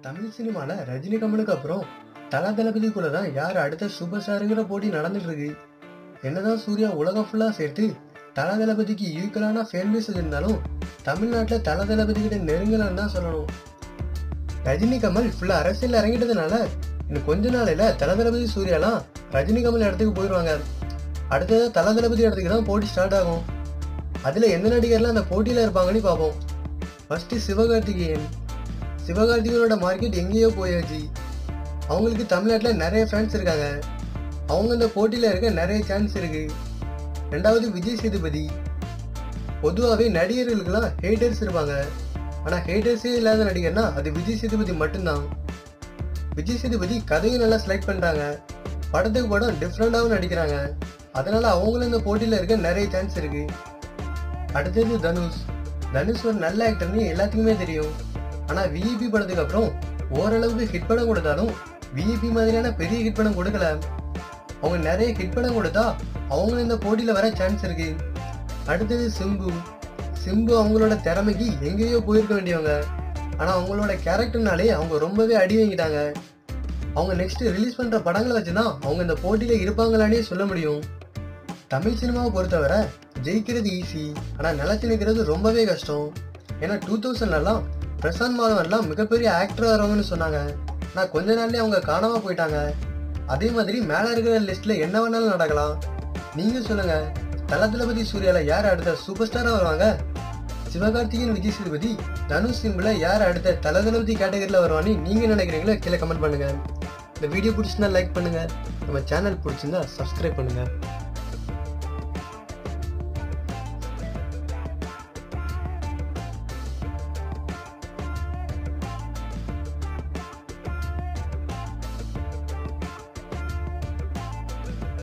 தமிழ் சினிமால ரஜினி கமலுக்கு அப்புறம் தல தளபதிக்குள்ள தான் யார் அடுத்த சூப்பர் ஸ்டாருங்கிற போட்டி நடந்துட்டு இருக்கு என்னதான் சூர்யா உலகம் ஃபுல்லா சேர்த்து தல தளபதிக்கு ஈக்குவலான ஃபேன் பேஸ் இருந்தாலும் தமிழ்நாட்டில் தல தளபதி கிட்ட நெருங்கலன்னு தான் சொல்லணும் ரஜினி கமல் ஃபுல்லா அரசியல் இறங்கிட்டதுனால இன்னும் கொஞ்ச நாளையில தல தளபதி சூர்யாலாம் ரஜினி கமல் இடத்துக்கு போயிடுவாங்க அடுத்தது தல தளபதி இடத்துக்கு தான் போட்டி ஸ்டார்ட் ஆகும் அதுல எந்த நடிகர்லாம் அந்த போட்டியில இருப்பாங்கன்னு பார்ப்போம் ஃபர்ஸ்ட் சிவகார்த்திகேயன் சிவகார்த்திகேயனோட மார்க்கெட் எங்கேயோ போயாச்சு அவங்களுக்கு தமிழ்நாட்டில் நிறைய ஃபேன்ஸ் இருக்காங்க அவங்க இந்த போட்டியில் இருக்க நிறைய சான்ஸ் இருக்கு ரெண்டாவது விஜய் சேதுபதி பொதுவாகவே நடிகர்களுக்கெல்லாம் ஹேட்டர்ஸ் இருப்பாங்க ஆனால் ஹேட்டர்ஸே இல்லாத நடிகர்னா அது விஜய் சேதுபதி மட்டும்தான் விஜய் சேதுபதி கதையும் நல்லா செலக்ட் பண்ணுறாங்க படத்துக்கு படம் டிஃப்ரெண்டாகவும் நடிக்கிறாங்க அதனால அவங்களும் இந்த போட்டியில் இருக்க நிறைய சான்ஸ் இருக்கு அடுத்தது தனுஷ் தனுஷ் ஒரு நல்ல ஆக்டர்னு எல்லாத்துக்குமே தெரியும் ஆனா விஇபி படத்துக்கு அப்புறம் ஓரளவுக்கு ஹிட் படம் கொடுத்தாலும் விஇபி மாதிரியான பெரிய ஹிட் படம் கொடுக்கல அவங்க நிறைய ஹிட் படம் கொடுத்தா அவங்களும் இந்த போட்டியில வர சான்ஸ் இருக்கு அடுத்தது சிம்பு சிம்பு அவங்களோட திறமைக்கு எங்கேயோ போயிருக்க வேண்டியவங்க ஆனா அவங்களோட கேரக்டர்னாலே அவங்க ரொம்பவே அடி வாங்கிட்டாங்க அவங்க நெக்ஸ்ட் ரிலீஸ் பண்ற படங்களை வச்சுதான் அவங்க இந்த போட்டியில இருப்பாங்களானே சொல்ல முடியும் தமிழ் சினிமாவை பொறுத்தவரை ஜெயிக்கிறது ஈஸி ஆனால் நிலச்சி நிற்கிறது ரொம்பவே கஷ்டம் ஏன்னா டூ தௌசண்ட்லலாம் பிரசாந்த் மாதவன்லாம் மிகப்பெரிய ஆக்டர் வரவங்கன்னு சொன்னாங்க ஆனால் கொஞ்ச நாள்லயே அவங்க காணாம போயிட்டாங்க அதே மாதிரி மேலே இருக்கிற லிஸ்ட்ல என்ன வேணாலும் நடக்கலாம் நீங்க சொல்லுங்க தல தளபதி சூர்யால யார் அடுத்த சூப்பர் ஸ்டாரா வருவாங்க சிவகார்த்திகேயன் விஜய் சேதுபதி தனுஷ் சிம்பிள யார் அடுத்த தல தளபதி கேட்டகரியில் வருவான்னு நீங்க நினைக்கிறீங்களோ கீழே கமெண்ட் பண்ணுங்க இந்த வீடியோ பிடிச்சிருந்தா லைக் பண்ணுங்க நம்ம சேனல் பிடிச்சிருந்தா சப்ஸ்கிரைப் பண்ணுங்க